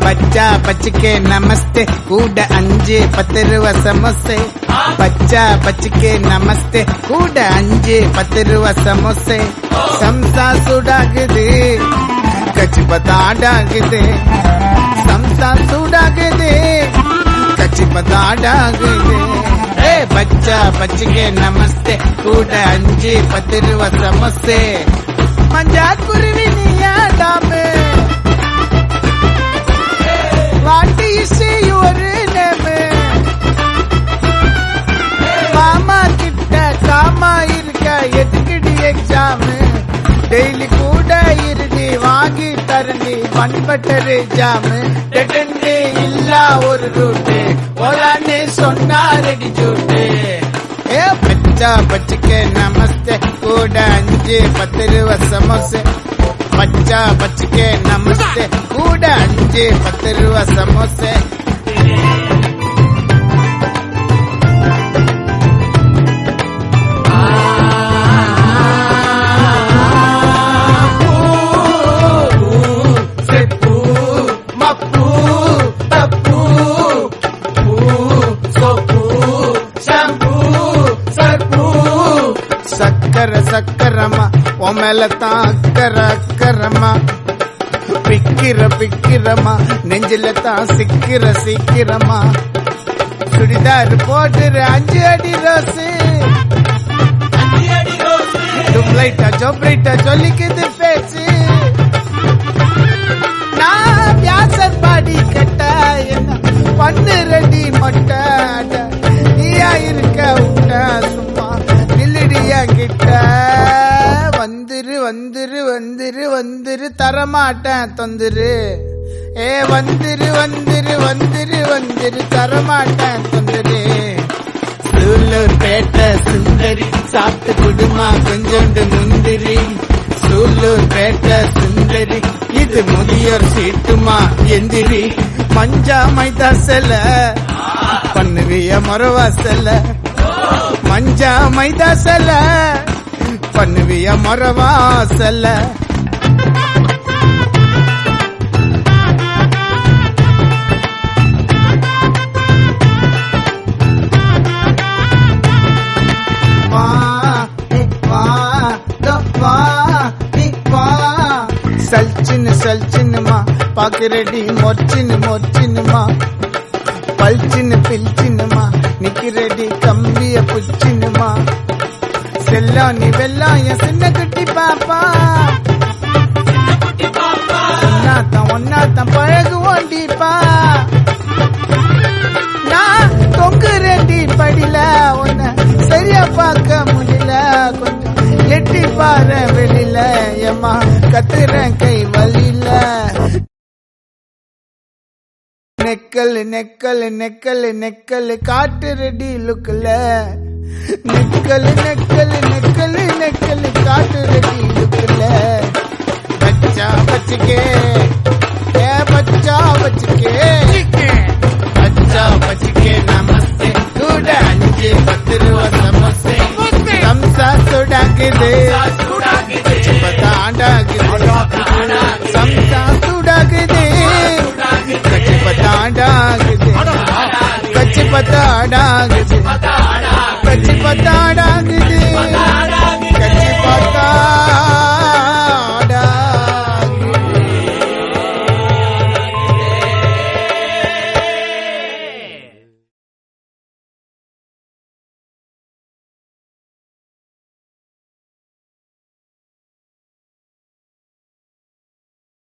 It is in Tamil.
பச்சா பச்சிக்கே நமஸ்தே கூட அஞ்சு பத்து ரூபா சமோசே பச்சா பச்சிக்கே நமஸ்தே கூட அஞ்சு பத்து ரூபா சமோசே சம்சா சூடாகுது கச்சி பத்தாடாகுது சம்சா சூடாகுது கச்சி பத்தாடாகுது ஏ பச்சா பச்சிக்கே நமஸ்தே கூட அஞ்சு பத்து ரூபா சமோசே மஞ்சா குருவி நீயாடாமே What do you say your name? மாமா கிட்ட காமா இருக்க எதுக்குடி எக்ஸாம் டெய்லி கூட இருடி வாங்கி தரண்டி பண்பட்டரு ஜாம் டெட்டன்டி இல்லா ஒரு ரூட்டு ஓலான்னு சொன்னாரடி ஜூட்டு ஏ பச்சா பச்சிக்க நமஸ்தே கூட அஞ்சு பத்து ரூபா சமோசே பச்சா பச்சிக்க நமஸ்தே கூட அஞ்சு பத்து ரூபா சமோசே செப்பு மப்பு தப்பு பூ சோப்பு ஷாம்பு சர்ப்பு சக்கர சக்கரமா உன் மேல தான் அக்கற அக்கறமா பிக்கிற பிக்கிரமா நெஞ்சில தான் சிக்கிற சீக்கிரமா சுடிதார் போட்டுற அஞ்சு அடி ரோஸு டுப்ளைட்டா ஜோப்ளைட்டா சொல்லிக்குது பேச்சு நான் வியாசர் பாடி கட்ட என்ன பண்ணு ரெடி மொட்டை நீயா இருக்க விட்ட சும்மா நில்லுடியா கிட்ட வந்துரு வந்துரு வந்துரு வந்துரு தரமாட்டேன் தொந்துரு ஏ வந்துரு வந்துரு வந்துரு வந்துரு தரமாட்டேன் தொந்துரு சூலூர் பேட்ட சுந்தரி சாப்பிட்டு குடுமா கொஞ்சோண்டு முந்திரி சூலூர் பேட்ட சுந்தரி இது முதியோர் சீட்டுமா எந்திரி மஞ்சா மைதா செல பண்ணுவிய மொரவா செல மஞ்சா மைதா செல பண்ணுவிய மொரவா செல வா வா வா வா சல்ச்சின்னு சல்ச்சின்னுமா பாக்குறடி மொச்சின்னு மொச்சின்னுமா பல்ச்சின்னு பில்ச்சின்னுமா நிக்கிறடி கம்பிய புச்சின்னுமா செல்லம் நீ வெல்லம் என் சின்ன குட்டி பாப்பா ஒன்னாத்தான் ஒன்னாத்தான் பழகுவோம் டீப்பா நான் தொங்குறேன்டி படில உன்னை சரியா பார்க்க முடியல கொஞ்சம் எட்டி பாரு வெளியில ஏமா கத்துறேன் கை வலியில நெக்கல் நெக்கல் நெக்கல் நெக்கல் காட்டு ரெடி லுக்குல நெக்கல் நெக்கல் நெக்கல் நெக்கல் காட்டு ரெடி லுக்குல பச்சா பச்சிக்கே ஏ பச்சா பச்சிக்கே பச்சா பச்சிக்கே நமஸ்தே கூட அஞ்சு பத்து ரூபா சமோசே சம்சா சுடாக்குது பத்தாண்டாக்குது சம்சா சுடாக்குது கச்சி பத்தாண்டாகுது கச்சி பத்தாண்டாகுது